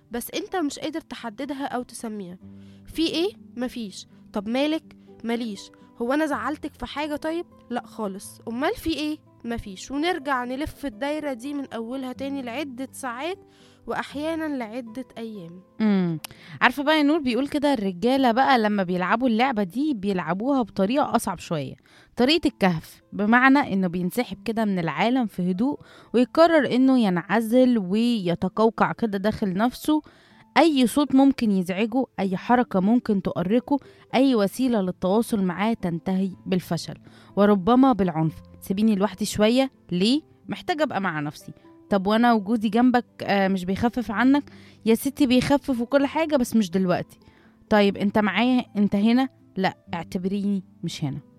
بس انت مش قادر تحددها او تسميها في ايه مفيش طب مالك ماليش هو انا زعلتك في حاجة طيب لا خالص امال في ايه مفيش ونرجع نلف الدايرة دي من اولها تاني لعدة ساعات واحيانا لعدة ايام امم عارفه بقى يا نور بيقول كده الرجاله بقى لما بيلعبوا اللعبه دي بيلعبوها بطريقه اصعب شويه طريقه الكهف بمعنى انه بينسحب كده من العالم في هدوء ويقرر انه ينعزل ويتقوقع كده داخل نفسه اي صوت ممكن يزعجه اي حركه ممكن تؤرقه اي وسيله للتواصل معاه تنتهي بالفشل وربما بالعنف سيبيني لوحدي شويه ليه محتاجه ابقى مع نفسي طب وانا وجودي جنبك آه، مش بيخفف عنك يا ستي بيخفف وكل حاجة بس مش دلوقتي طيب انت معايا انت هنا لا اعتبريني مش هنا